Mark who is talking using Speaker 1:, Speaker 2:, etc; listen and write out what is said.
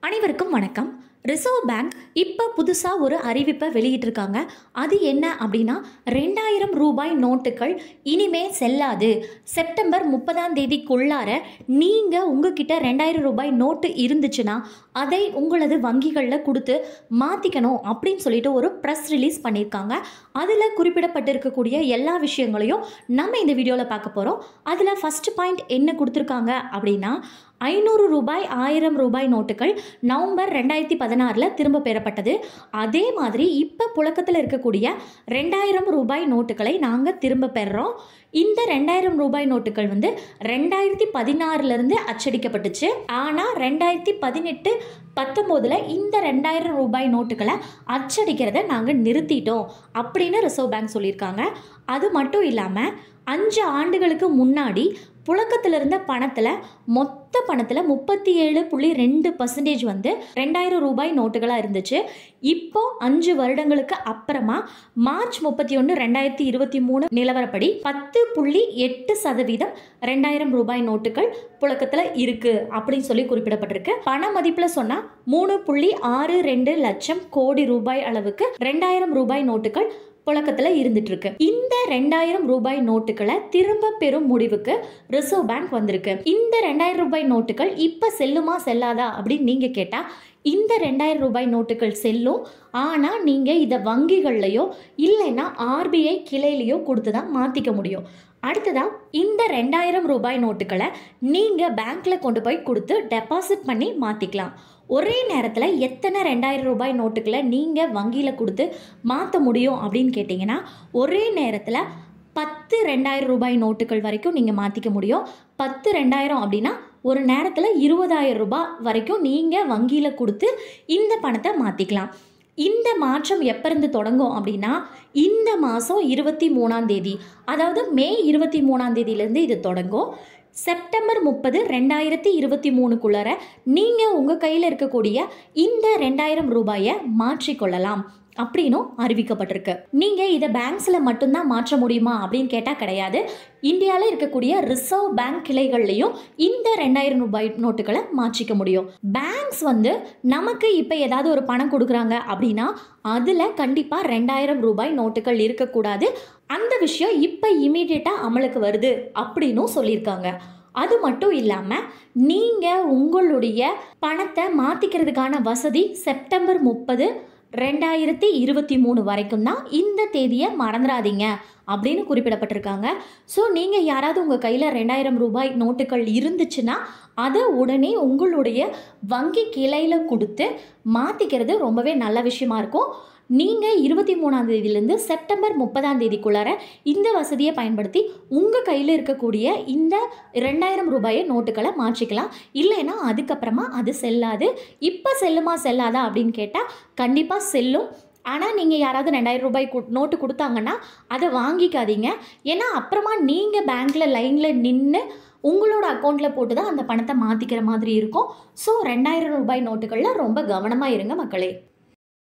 Speaker 1: அனைவருக்கும் வணக்கம் reserve bank இப்போ புதுசாக ஒரு அறிவிப்பை வெளியிட்டிருக்காங்க அது என்ன அப்படின்னா ரெண்டாயிரம் ரூபாய் நோட்டுகள் இனிமே செல்லாது செப்டம்பர் முப்பதாம் தேதிக்குள்ளார நீங்கள் உங்ககிட்ட ரெண்டாயிரம் ரூபாய் நோட்டு இருந்துச்சுன்னா அதை உங்களது வங்கிகளில் கொடுத்து மாற்றிக்கணும் அப்படின்னு சொல்லிட்டு ஒரு ப்ரெஸ் ரிலீஸ் பண்ணியிருக்காங்க அதில் குறிப்பிடப்பட்டிருக்கக்கூடிய எல்லா விஷயங்களையும் நம்ம இந்த வீடியோவில் பார்க்க போகிறோம் அதில் ஃபஸ்ட் பாயிண்ட் என்ன கொடுத்துருக்காங்க அப்படின்னா ஐநூறு ரூபாய் ஆயிரம் ரூபாய் நோட்டுகள் நவம்பர் ரெண்டாயிரத்தி பதினாறில் திரும்ப பெறப்பட்டது அதே மாதிரி இப்போ புழக்கத்தில் இருக்கக்கூடிய ரெண்டாயிரம் ரூபாய் நோட்டுகளை நாங்கள் திரும்ப பெறுறோம் இந்த ரெண்டாயிரம் ரூபாய் நோட்டுகள் வந்து ரெண்டாயிரத்தி பதினாறுலேருந்து அச்சடிக்கப்பட்டுச்சு ஆனால் ரெண்டாயிரத்தி பதினெட்டு பத்தொம்போதில் இந்த ரெண்டாயிரம் ரூபாய் நோட்டுகளை அச்சடிக்கிறத நாங்கள் நிறுத்திட்டோம் அப்படின்னு ரிசர்வ் பேங்க் சொல்லியிருக்காங்க அது மட்டும் இல்லாமல் அஞ்சு ஆண்டுகளுக்கு முன்னாடி புழக்கத்தில் இருந்த பணத்தில் மொத்த பணத்தில் முப்பத்தி ஏழு புள்ளி ரெண்டு பர்சன்டேஜ் வந்து ரெண்டாயிரம் ரூபாய் நோட்டுகளாக இருந்துச்சு இப்போ அஞ்சு வருடங்களுக்கு அப்புறமா மார்ச் முப்பத்தி ஒன்று ரெண்டாயிரத்தி இருபத்தி மூணு நிலவரப்படி பத்து புள்ளி எட்டு சதவீதம் ரெண்டாயிரம் ரூபாய் நோட்டுகள் புழக்கத்தில் இருக்குது அப்படின்னு சொல்லி குறிப்பிடப்பட்டிருக்கு பண மதிப்பில் சொன்னால் மூணு புள்ளி ஆறு ரெண்டு லட்சம் கோடி ரூபாய் அளவுக்கு ரெண்டாயிரம் ரூபாய் நோட்டுகள் புழக்கத்தில் இருந்துட்டு இருக்கு இந்த ரெண்டாயிரம் ரூபாய் நோட்டுகளை திரும்ப பெறும் முடிவுக்கு ரிசர்வ் பேங்க் வந்திருக்கு இந்த ரெண்டாயிரம் ரூபாய் நோட்டுகள் இப்போ செல்லுமா செல்லாதா அப்படின்னு நீங்கள் கேட்டால் இந்த ரெண்டாயிரம் ரூபாய் நோட்டுகள் செல்லும் ஆனால் நீங்கள் இதை வங்கிகள்லையோ இல்லைன்னா ஆர்பிஐ கிளையிலையோ கொடுத்து தான் மாற்றிக்க முடியும் அடுத்ததா இந்த ரெண்டாயிரம் ரூபாய் நோட்டுகளை நீங்கள் பேங்க்கில் கொண்டு போய் கொடுத்து டெபாசிட் பண்ணி மாற்றிக்கலாம் ஒரே நேரத்தில் எத்தனை ரெண்டாயிரம் ரூபாய் நோட்டுகளை நீங்கள் வங்கியில் கொடுத்து மாற்ற முடியும் அப்படின்னு கேட்டிங்கன்னா ஒரே நேரத்தில் பத்து ரெண்டாயிரம் ரூபாய் நோட்டுகள் வரைக்கும் நீங்கள் மாற்றிக்க முடியும் பத்து ரெண்டாயிரம் அப்படின்னா ஒரு நேரத்தில் இருபதாயிரம் ரூபாய் வரைக்கும் நீங்கள் வங்கியில் கொடுத்து இந்த பணத்தை மாற்றிக்கலாம் இந்த மாற்றம் எப்போ இருந்து தொடங்கும் அப்படின்னா இந்த மாதம் இருபத்தி மூணாம் தேதி அதாவது மே இருபத்தி மூணாம் தேதியிலேருந்து இது தொடங்கும் செப்டம்பர் முப்பது ரெண்டாயிரத்தி இருபத்தி மூணுக்குள்ளார நீங்கள் உங்கள் கையில் இருக்கக்கூடிய இந்த ரெண்டாயிரம் ரூபாயை மாற்றிக்கொள்ளலாம் அப்படின்னும் அறிவிக்கப்பட்டிருக்கு நீங்கள் இதை பேங்க்ஸில் மட்டும்தான் மாற்ற முடியுமா அப்படின்னு கேட்டால் கிடையாது இந்தியாவில் இருக்கக்கூடிய ரிசர்வ் பேங்க் கிளைகள்லையும் இந்த ரெண்டாயிரம் ரூபாய் நோட்டுகளை மாற்றிக்க முடியும் பேங்க்ஸ் வந்து நமக்கு இப்போ ஏதாவது ஒரு பணம் கொடுக்குறாங்க அப்படின்னா அதில் கண்டிப்பாக ரெண்டாயிரம் ரூபாய் நோட்டுகள் இருக்கக்கூடாது அந்த விஷயம் இப்போ இமீடியட்டாக அமலுக்கு வருது அப்படின்னும் சொல்லியிருக்காங்க அது மட்டும் இல்லாமல் நீங்கள் உங்களுடைய பணத்தை மாற்றிக்கிறதுக்கான வசதி செப்டம்பர் முப்பது ரெண்டாயிரத்தி இருபத்தி மூணு வரைக்கும் தான் இந்த தேதியை மறந்துடாதீங்க அப்படின்னு குறிப்பிடப்பட்டிருக்காங்க ஸோ நீங்கள் யாராவது உங்கள் கையில் ரெண்டாயிரம் ரூபாய் நோட்டுகள் இருந்துச்சுன்னா அதை உடனே உங்களுடைய வங்கி கிளையில் கொடுத்து மாற்றிக்கிறது ரொம்பவே நல்ல விஷயமா இருக்கும் நீங்கள் இருபத்தி மூணாம் தேதியிலேருந்து செப்டம்பர் முப்பதாம் தேதிக்குள்ளார இந்த வசதியை பயன்படுத்தி உங்கள் கையில் இருக்கக்கூடிய இந்த ரெண்டாயிரம் ரூபாயை நோட்டுகளை மாற்றிக்கலாம் இல்லைன்னா அதுக்கப்புறமா அது செல்லாது இப்போ செல்லுமா செல்லாதா அப்படின்னு கேட்டால் கண்டிப்பாக செல்லும் ஆனால் நீங்கள் யாராவது ரெண்டாயிரம் ரூபாய் கு நோட்டு கொடுத்தாங்கன்னா அதை வாங்கிக்காதீங்க ஏன்னா அப்புறமா நீங்கள் பேங்க்கில் லைனில் நின்று உங்களோட அக்கௌண்ட்டில் போட்டு தான் அந்த பணத்தை மாற்றிக்கிற மாதிரி இருக்கும் ஸோ ரெண்டாயிரம் ரூபாய் நோட்டுகளில் ரொம்ப கவனமாக இருங்க மக்களே